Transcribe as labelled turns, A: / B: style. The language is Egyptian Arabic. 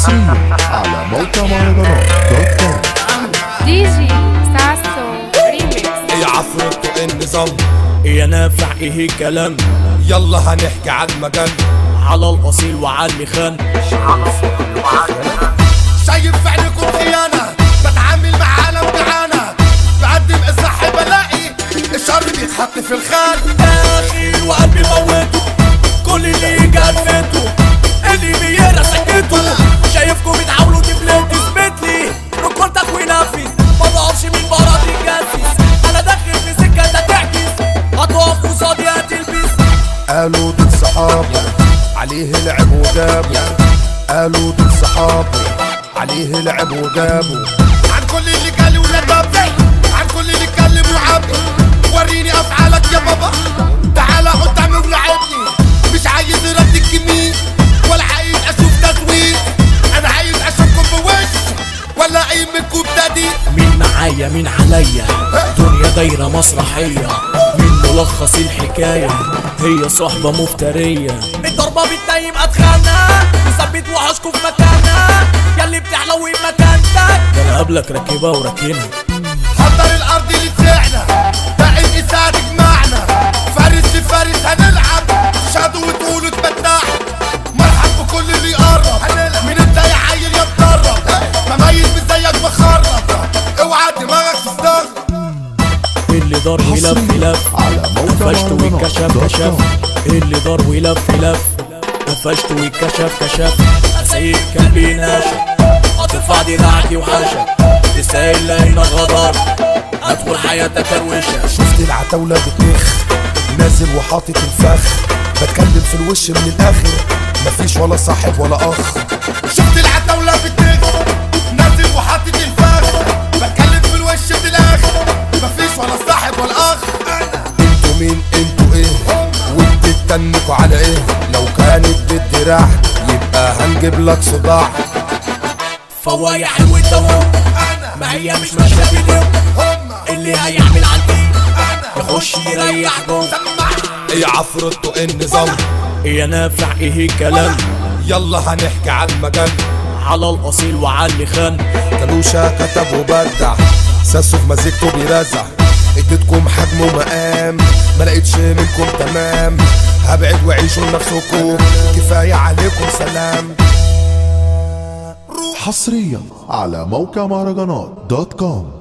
A: حصريا على موقع مهرجانات دوت كوم
B: دي جي ساسو ريميكس
C: يا عفرة النظام
D: يا نافع ايه الكلام
C: يلا هنحكي عن مجال
D: على الاصيل وعلى اللي خان
C: شايف في عينكم خيانة بتعامل مع عالم جعانة بقدم الصح بلاقي الشر بيتحط في الخان
D: اخي وقلبي موته كل اللي يجي قفته اللي بيقرا سكته شايفكم بتحاولوا تبلوا تثبت لي رجولتك ونفذ ما ضعفش من براد الجاسس انا داخل في سكه ده تعكس هتقف قصادي هتلبس
C: قالوا دول صحابي عليه لعب وجابوا قالوا دول صحابي عليه لعب وجابوا عن كل اللي قال ولا دبي عن كل اللي اتكلم وعبي وريني افعالك يا بابا تعالى قدامي ولعبني مش عايز رد الجميل ولا عايز اشوف تزويق انا عايز اشوفكم بوش ولا اي منكم تدي
D: مين معايا مين عليا دنيا دايرة مسرحية مين ملخص الحكاية هي صحبة مفترية الضربة بتنيم أتخانة مثبت وحشكوا في مكانها ياللي بتحلو مكانتك ده أنا قبلك راكبة وراكنها
C: حضر الارض اللي تسعنا باقي الاساعد جمعنا فارس لفارس هنلعب شادوا وتقولوا تبدع مرحب بكل اللي يقرب من انت يا عيل يا تدرب مميز مش زيك مخرب اوعى دماغك تستغرب
D: اللي دار ولف لف
A: على موقع
D: قفشت
A: مهرجانات
D: واتكشف
A: دوت
D: كشف
A: كوم
D: اللي دار ولف لف قفشت واتكشف كشف اسيب كلبي ناشف هترفع دراعتي وحاشا تستاهل لقينا غدر ادخل حياتك اروشة
C: شفت العتاولة بتنخ نازل وحاطط الفخ بتكلم في الوش من الاخر مفيش ولا صاحب ولا اخ شفت العتاولة بتنخ نازل وحاطط الفخ بتكلم في الوش من الاخر مفيش ولا صاحب ولا اخ انتوا مين انتوا ايه وبتتنكوا على ايه لو كانت بالدراع يبقى هنجيب لك صداع
D: فوايح والدوام ما هي مش ماشية بايديهم اللي هيعمل عندي يخش يريح جوه
C: يا عفرته النظام
D: يا نافع ايه الكلام
C: يلا هنحكي عن مجال
D: على الاصيل وعلى اللي خان
C: كلوشة كتب وبدع ساسو في مزيكته بيرزع اديتكم حجم ومقام ما لقيتش منكم تمام هبعد وعيشوا لنفسكم كفاية عليكم سلام
A: حصريا على موقع مهرجانات دوت كوم